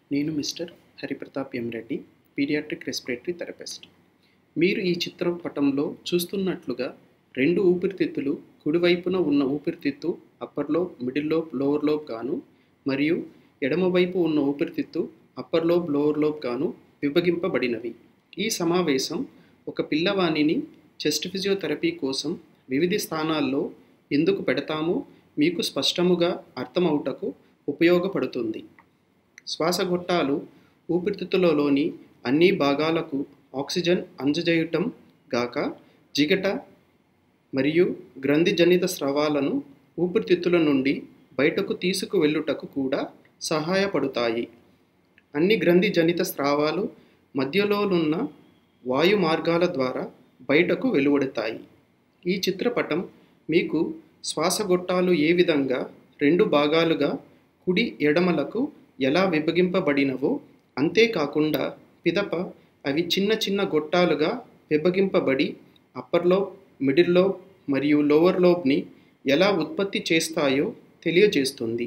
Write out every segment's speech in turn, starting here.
నేను mister Hariprathap M Reddy paediatric respiratory therapist మీరు ఈ చిత్రపటంలో చూస్తున్నట్లుగా రెండు ఊపిరితిత్తులు కుడివైపున ఉన్న ఊపిరితిత్తు upper lobe middle lobe lower lobe గాను మరియు ఎడమవైపు ఉన్న ఊపిరితిత్తు అప్పర్ లోబ్ లోవర్ లోబ్ గాను విభజింపబడినవి ఈ సమావేశం ఒక పిల్లవాణిని చెస్ట్ ఫిజియోథెరపీ కోసం వివిధ స్థానాల్లో ఎందుకు పెడతామో మీకు స్పష్టముగా అర్థమవుటకు ఉపయోగపడుతుంది శ్వాసగొట్టాలు ఊపిరితిత్తులలోని అన్ని భాగాలకు ఆక్సిజన్ అందజేయటం గాక జిగట మరియు గ్రంథిజనిత స్రవాలను ఊపిరితిత్తుల నుండి బయటకు తీసుకువెళ్ళుటకు కూడా సహాయపడతాయి అన్ని గ్రంథిజనిత స్రావాలు మధ్యలోనున్న వాయు మార్గాల ద్వారా బయటకు వెలువడతాయి ఈ చిత్రపటం మీకు శ్వాసగొట్టాలు ఏ విధంగా రెండు భాగాలుగా కుడి ఎడమలకు ఎలా విభజింపబడినవో అంతేకాకుండా పిదప అవి చిన్న చిన్న గొట్టాలుగా విభజింపబడి అప్పర్ లోబ్ మిడిల్ లోబ్ మరియు లోవర్ లోబ్ని ఎలా ఉత్పత్తి చేస్తాయో తెలియజేస్తుంది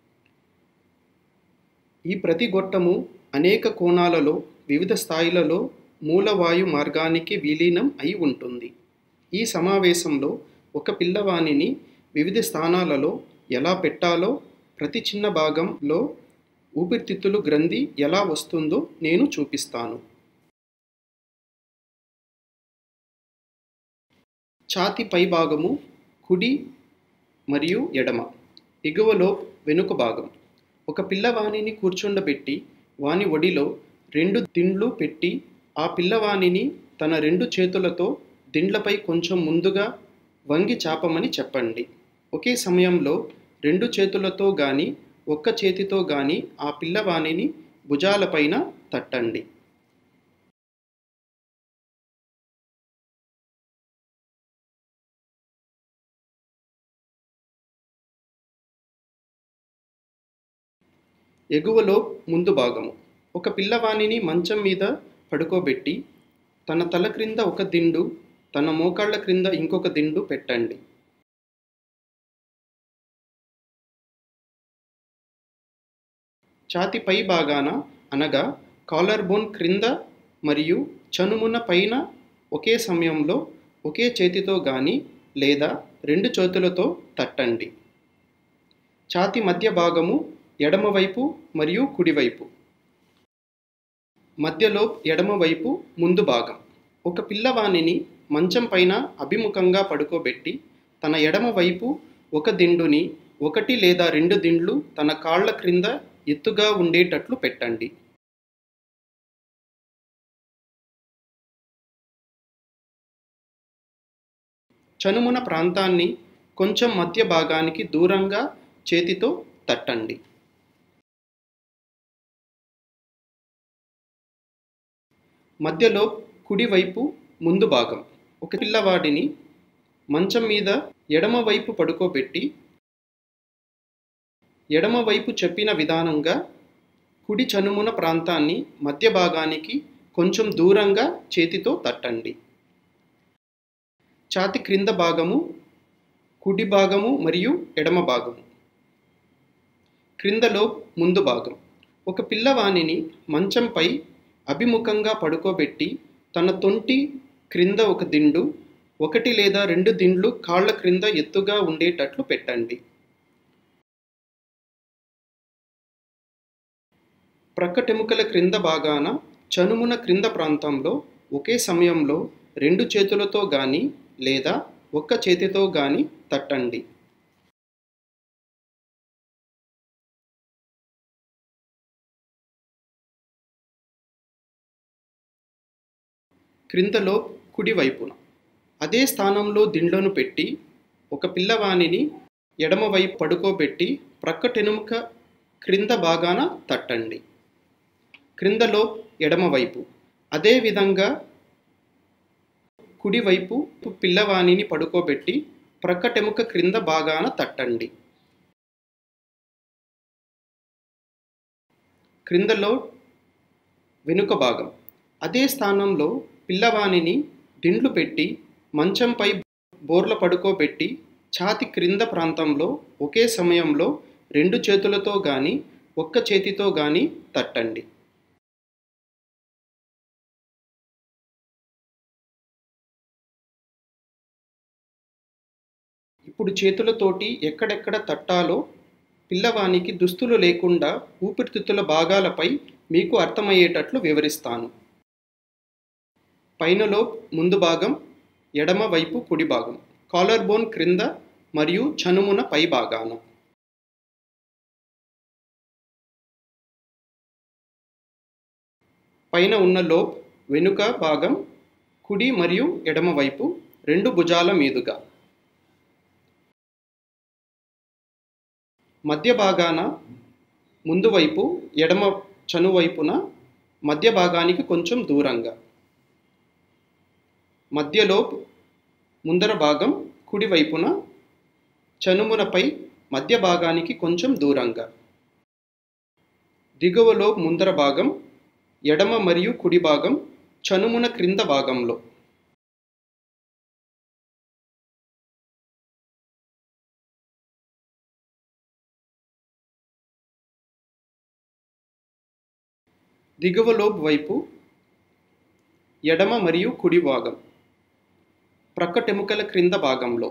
ఈ ప్రతి గొట్టము అనేక కోణాలలో వివిధ స్థాయిలలో మూలవాయు మార్గానికి విలీనం అయి ఉంటుంది ఈ సమావేశంలో ఒక పిల్లవాణిని వివిధ స్థానాలలో ఎలా పెట్టాలో ప్రతి చిన్న భాగంలో ఊపిరితిత్తులు గ్రంథి ఎలా వస్తుందో నేను చూపిస్తాను ఛాతి పై భాగము కుడి మరియు ఎడమ ఎగువలో వెనుక భాగం ఒక పిల్లవాణిని కూర్చుండబెట్టి వాని ఒడిలో రెండు దిండ్లు పెట్టి ఆ పిల్లవాణిని తన రెండు చేతులతో దిండ్లపై కొంచెం ముందుగా వంగి చాపమని చెప్పండి ఒకే సమయంలో రెండు చేతులతో గాని ఒక్క చేతితో గాని ఆ పిల్లవాణిని భుజాలపైన తట్టండి ఎగువలో ముందు భాగము ఒక పిల్లవాణిని మంచం మీద పడుకోబెట్టి తన తల క్రింద ఒక దిండు తన మోకాళ్ళ క్రింద ఇంకొక దిండు పెట్టండి ఛాతి పై భాగాన అనగా కాలర్ బోన్ క్రింద మరియు చనుమున పైన ఒకే సమయంలో ఒకే చేతితో గాని లేదా రెండు చేతులతో తట్టండి ఛాతి మధ్య భాగము ఎడమవైపు మరియు కుడివైపు మధ్యలో ఎడమవైపు ముందు భాగం ఒక పిల్లవాణిని మంచం పైన అభిముఖంగా పడుకోబెట్టి తన ఎడమ వైపు ఒక దిండుని ఒకటి లేదా రెండు దిండ్లు తన కాళ్ళ క్రింద ఎత్తుగా ఉండేటట్లు పెట్టండి చనుమున ప్రాంతాన్ని కొంచెం మధ్య భాగానికి దూరంగా చేతితో తట్టండి మధ్యలో కుడివైపు ముందు భాగం ఒక పిల్లవాడిని మంచం మీద ఎడమవైపు పడుకోబెట్టి ఎడమవైపు చెప్పిన విధానంగా కుడి చనుమున ప్రాంతాన్ని మధ్య భాగానికి కొంచెం దూరంగా చేతితో తట్టండి ఛాతి క్రింద భాగము కుడి భాగము మరియు ఎడమ భాగము క్రిందలో ముందు భాగం ఒక పిల్లవాణిని మంచంపై అభిముఖంగా పడుకోబెట్టి తన తొంటి క్రింద ఒక దిండు ఒకటి లేదా రెండు దిండ్లు కాళ్ళ క్రింద ఎత్తుగా ఉండేటట్లు పెట్టండి ప్రక్కటెముకల క్రింద భాగాన చనుమున క్రింద ప్రాంతంలో ఒకే సమయంలో రెండు చేతులతో గాని లేదా ఒక్క చేతితో గాని తట్టండి క్రిందలో కుడివైపున అదే స్థానంలో దిండ్లను పెట్టి ఒక పిల్లవాణిని ఎడమవైపు పడుకోబెట్టి ప్రక్కటెనుముక క్రింద భాగాన తట్టండి క్రిందలో ఎడమవైపు అదేవిధంగా కుడివైపు పిల్లవాణిని పడుకోబెట్టి ప్రక్కటెముక క్రింద భాగాన తట్టండి క్రిందలో వెనుక భాగం అదే స్థానంలో పిల్లవాణిని దిండ్లు పెట్టి మంచంపై బోర్ల పడుకోబెట్టి ఛాతి క్రింద ప్రాంతంలో ఒకే సమయంలో రెండు చేతులతో గాని ఒక్క చేతితో గాని తట్టండి ఇప్పుడు చేతులతోటి ఎక్కడెక్కడ తట్టాలో పిల్లవానికి దుస్తులు లేకుండా ఊపిరితిత్తుల భాగాలపై మీకు అర్థమయ్యేటట్లు వివరిస్తాను పైనలో ముందు భాగం ఎడమ వైపు కుడి భాగం కాలర్ బోన్ క్రింద మరియు చనుమున పై భాగాన పైన ఉన్న లోప్ వెనుక భాగం కుడి మరియు ఎడమ వైపు రెండు భుజాల మీదుగా మధ్య భాగాన ముందు వైపు ఎడమ చను వైపున మధ్య భాగానికి కొంచెం దూరంగా మధ్యలో ముందర భాగం కుడి వైపున చనుమునపై మధ్య భాగానికి కొంచెం దూరంగా దిగువలో ముందర భాగం ఎడమ మరియు కుడి భాగం చనుమున క్రింద భాగంలో దిగువ లోబ్ వైపు ఎడమ మరియు కుడి భాగం ప్రక్కటెముకల క్రింద భాగంలో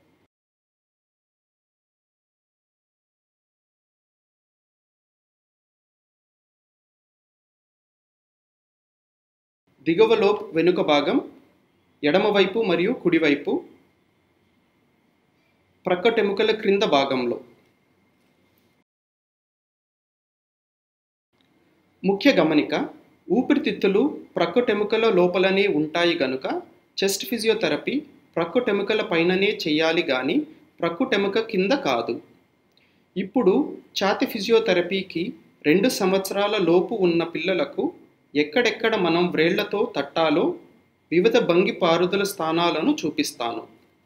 దిగువ లోబ్ వెనుక భాగం ఎడమవైపు మరియు కుడివైపు ప్రక్కటెముకల క్రింద భాగంలో ముఖ్య గమనిక ఊపిరితిత్తులు ప్రక్కటెముకల లోపలనే ఉంటాయి గనుక చెస్ట్ ఫిజియోథెరపీ ప్రక్కటెముకల పైననే చేయాలి కానీ ప్రక్కటెముక కింద కాదు ఇప్పుడు ఛాతి ఫిజియోథెరపీకి రెండు సంవత్సరాల లోపు ఉన్న పిల్లలకు ఎక్కడెక్కడ మనం వ్రేళ్లతో తట్టాలో వివిధ భంగి పారుదల స్థానాలను చూపిస్తాను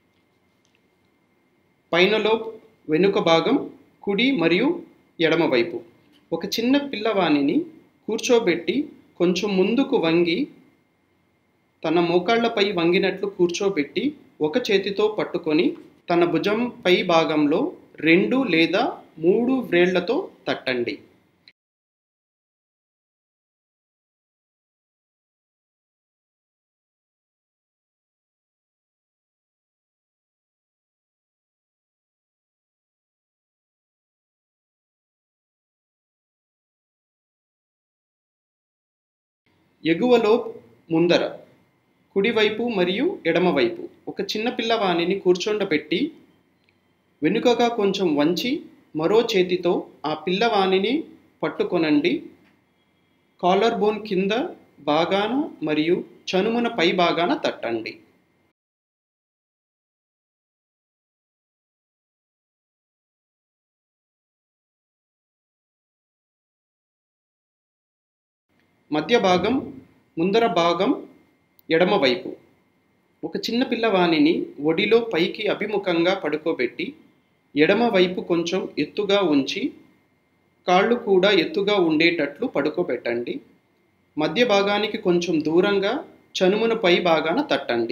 పైనలో వెనుక భాగం కుడి మరియు ఎడమవైపు ఒక చిన్న పిల్లవాణిని కూర్చోబెట్టి కొంచెం ముందుకు వంగి తన మోకాళ్లపై వంగినట్లు కూర్చోబెట్టి ఒక చేతితో పట్టుకొని తన భుజం పై భాగంలో రెండు లేదా మూడు వ్రేళ్లతో తట్టండి ఎగువలో ముందర కుడివైపు మరియు ఎడమవైపు ఒక చిన్న పిల్లవాణిని కూర్చోండబెట్టి వెనుకగా కొంచెం వంచి మరో చేతితో ఆ పిల్లవాణిని పట్టుకొనండి కాలర్ బోన్ కింద భాగాన మరియు చనుమున పై భాగాన తట్టండి మధ్య భాగం ముందర భాగం ఎడమవైపు ఒక చిన్న పిల్లవాణిని ఒడిలో పైకి అభిముఖంగా పడుకోబెట్టి ఎడమ వైపు కొంచెం ఎత్తుగా ఉంచి కాళ్ళు కూడా ఎత్తుగా ఉండేటట్లు పడుకోబెట్టండి మధ్య భాగానికి కొంచెం దూరంగా చనుమున పై భాగాన తట్టండి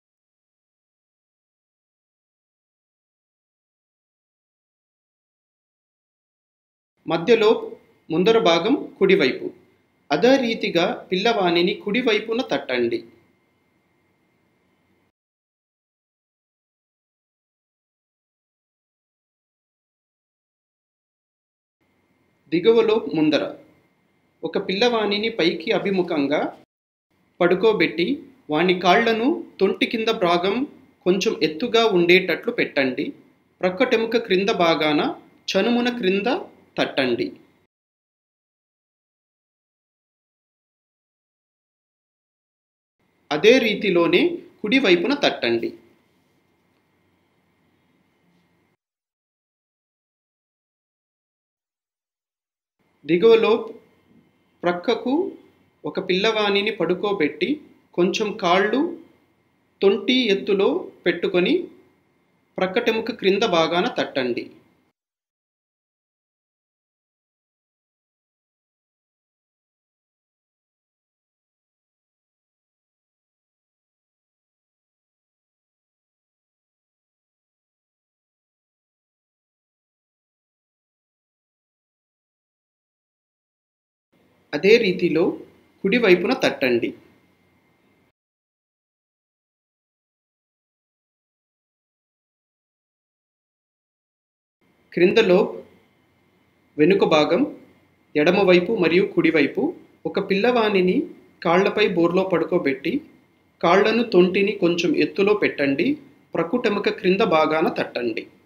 మధ్యలో ముందర భాగం కుడివైపు అదే రీతిగా పిల్లవాణిని కుడివైపున తట్టండి దిగువలో ముందర ఒక పిల్లవాణిని పైకి అభిముఖంగా పడుకోబెట్టి వాని కాళ్లను తొంటి కింద భాగం కొంచెం ఎత్తుగా ఉండేటట్లు పెట్టండి ప్రక్కటెముక క్రింద భాగాన చనుమున క్రింద తట్టండి అదే రీతిలోనే కుడి వైపున తట్టండి దిగువలో ప్రక్కకు ఒక పిల్లవాణిని పడుకోబెట్టి కొంచెం కాళ్ళు తొంటి ఎత్తులో పెట్టుకొని ప్రక్కటెముక క్రింద భాగాన తట్టండి అదే రీతిలో కుడివైపున తట్టండి క్రింద లోబ్ వెనుక భాగం ఎడమవైపు మరియు కుడివైపు ఒక పిల్లవానిని కాళ్లపై బోర్లో పడుకోబెట్టి కాళ్లను తొంటిని కొంచెం ఎత్తులో పెట్టండి ప్రకుటెముక క్రింద భాగాన తట్టండి